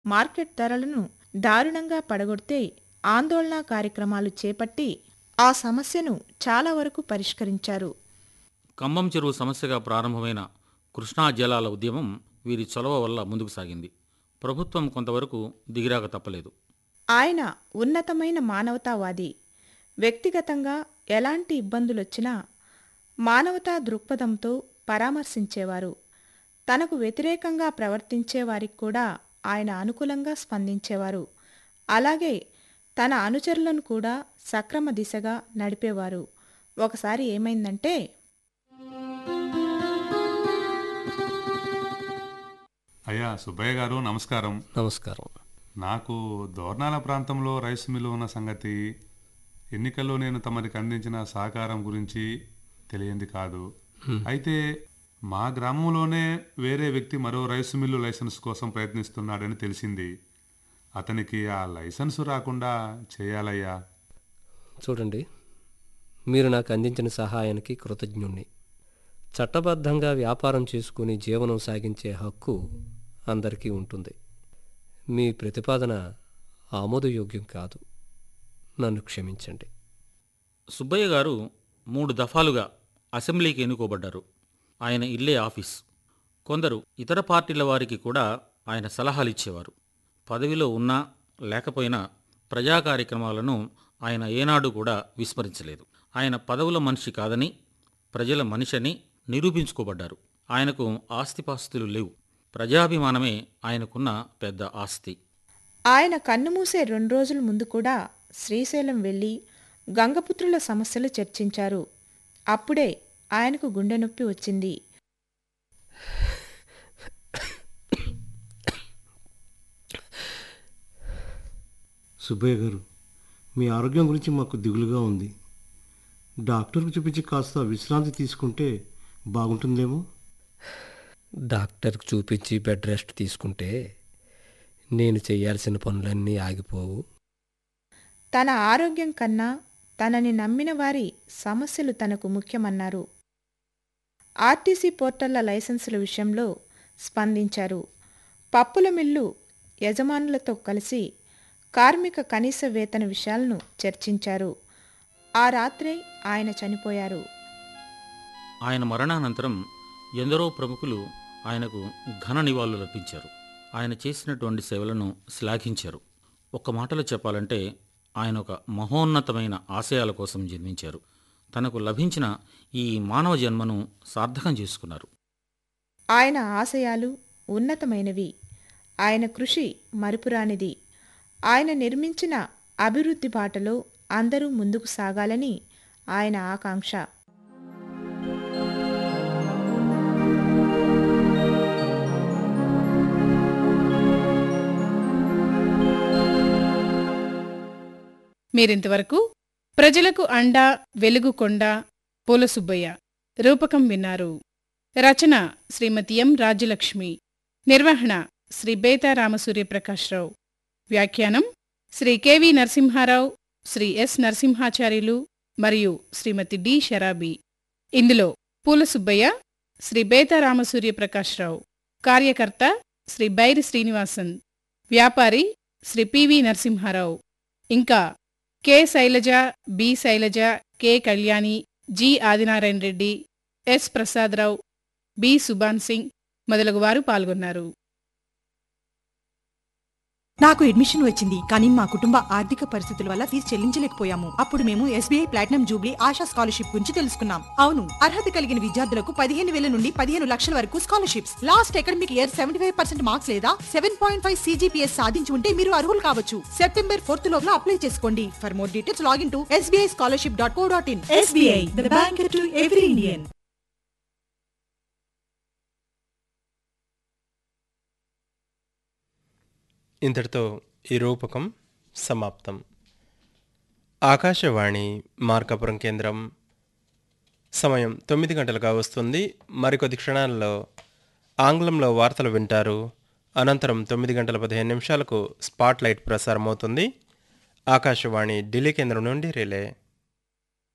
market ధరలను దారుణంగా పడగొడితే ఆందోళన కార్యక్రమాలు చేపట్టి ఆ సమస్యను చాలా వరకు పరిష్కరించారు ఖమ్మం చెరువు సమస్యగా ప్రారంభమైన కృష్ణా జలాల ఉద్యమం వీరి చొలవ వల్ల ముందుకు సాగింది ప్రభుత్వం కొంతవరకు దిగిరాక తప్పలేదు ఆయన ఉన్నతమైన మానవతావాది వ్యక్తిగతంగా ఎలాంటి ఇబ్బందులొచ్చినా మానవతా దృక్పథంతో పరామర్శించేవారు తనకు వ్యతిరేకంగా ప్రవర్తించే వారికి కూడా ఆయన అనుకూలంగా స్పందించేవారు అలాగే తన అనుచరులను కూడా సక్రమ దిశగా నడిపేవారు ఒకసారి ఏమైందంటే అయ్యా సుబ్బయ్య గారు నమస్కారం నమస్కారం నాకు దోర్నాల ప్రాంతంలో రైస్ మిల్లు ఉన్న సంగతి ఎన్నికల్లో నేను తమరికి అందించిన సహకారం గురించి తెలియంది కాదు అయితే మా గ్రామంలోనే వేరే వ్యక్తి మరో రైస్ మిల్లు లైసెన్స్ కోసం ప్రయత్నిస్తున్నాడని తెలిసింది అతనికి ఆ లైసెన్సు రాకుండా చేయాలయ్యా చూడండి మీరు నాకు అందించిన సహాయానికి కృతజ్ఞుణ్ణి చట్టబద్ధంగా వ్యాపారం చేసుకుని జీవనం సాగించే హక్కు అందరికీ ఉంటుంది మీ ప్రతిపాదన ఆమోదయోగ్యం కాదు నన్ను క్షమించండి సుబ్బయ్య గారు మూడు దఫాలుగా అసెంబ్లీకి ఎన్నుకోబడ్డారు ఆయన ఇల్లే ఆఫీస్ కొందరు ఇతర పార్టీల వారికి కూడా ఆయన సలహాలు ఇచ్చేవారు పదవిలో ఉన్నా లేకపోయినా ప్రజా కార్యక్రమాలను ఆయన ఏనాడు కూడా విస్మరించలేదు ఆయన పదవుల మనిషి కాదని ప్రజల మనిషని నిరూపించుకోబడ్డారు ఆయనకు ఆస్తిపాస్తులు లేవు ప్రజాభిమానమే ఆయనకున్న పెద్ద ఆస్తి ఆయన కన్నుమూసే రెండు రోజుల ముందు కూడా శ్రీశైలం వెళ్ళి గంగపుత్రుల సమస్యలు చర్చించారు అప్పుడే ఆయనకు గుండె నొప్పి వచ్చింది సుబ్బయ్య గారు మీ ఆరోగ్యం గురించి మాకు దిగులుగా ఉంది డాక్టర్కు చూపించి కాస్త విశ్రాంతి తీసుకుంటే బాగుంటుందేమో డాక్టర్కి చూపించి బెడ్ రెస్ట్ తీసుకుంటే నేను చేయాల్సిన పనులన్నీ ఆగిపోవు తన ఆరోగ్యం కన్నా తనని నమ్మిన వారి సమస్యలు తనకు ముఖ్యమన్నారు ఆర్టీసీ పోర్టళ్ల లైసెన్సుల విషయంలో స్పందించారు పప్పుల మిల్లు యజమానులతో కలిసి కార్మిక కనీస వేతన విషయాలను చర్చించారు ఆ రాత్రే ఆయన చనిపోయారు ఆయన మరణానంతరం ఎందరో ప్రముఖులు ఆయనకు ఘన నివాళులర్పించారు ఆయన చేసినటువంటి సేవలను శ్లాఘించారు ఒక్క మాటలో చెప్పాలంటే ఆయన ఒక మహోన్నతమైన ఆశయాల కోసం జన్మించారు తనకు లభించిన ఈ మానవ జన్మను సార్థకం చేసుకున్నారు ఆయన ఆశయాలు ఉన్నతమైనవి ఆయన కృషి మరుపురానిది ఆయన నిర్మించిన అభివృద్ధి బాటలో అందరూ ముందుకు సాగాలని ఆయన ఆకాంక్ష మీరింతవరకు ప్రజలకు అండా వెలుగు కొండ పూల సుబ్బయ్య రూపకం విన్నారు రచన శ్రీమతి ఎం రాజ్యలక్ష్మి నిర్వహణ శ్రీ బేతా రామసూర్యప్రకాశ్రావు వ్యాఖ్యానం శ్రీ కెవి నరసింహారావు శ్రీ ఎస్ నరసింహాచార్యులు మరియు శ్రీమతి డి షరాబీ ఇందులో పూల సుబ్బయ్య శ్రీ బేతా రామసూర్యప్రకాశ్రావు కార్యకర్త శ్రీ బైరి శ్రీనివాసన్ వ్యాపారి శ్రీ పివి నరసింహారావు ఇంకా K Sailaja B Sailaja K Kalyani G Adinarayana Reddy S Prasadarao B Subhan Singh మొదలగువారు పాల్గొన్నారు నాకు అడ్మిషన్ వచ్చింది కానీ మా కుటుంబ ఆర్థిక పరిస్థితుల వల్ల ఫీజు చెల్లించలేకపోయాము అప్పుడు మేము SBI platinum jubilee Asha scholarship గురించి తెలుసుకున్నాం అవును అర్హత కలిగిన విద్యార్థులకు పదిహేను వేల నుండి పదిహేను లక్షల వరకు scholarships last academic year seventy five percent marks లేదా సెవెన్ పాయింట్ ఫైవ్ సీజీపీఎస్ సాధించి ఉంటే మీరు అర్హులు కావచ్చు సెప్టెంబర్ ఫోర్త్ లోపల అప్లై చేసుకోండి for more details login to SBI scholarship dot co dot in SBI the bank to every Indian ఇంతటితో ఈ రూపకం సమాప్తం ఆకాశవాణి మార్కాపురం కేంద్రం సమయం తొమ్మిది గంటలుగా వస్తుంది మరికొద్ది క్షణాల్లో ఆంగ్లంలో వార్తలు వింటారు అనంతరం తొమ్మిది గంటల పదిహేను నిమిషాలకు స్పాట్ లైట్ ప్రసారం అవుతుంది ఆకాశవాణి ఢిల్లీ కేంద్రం నుండి రిలే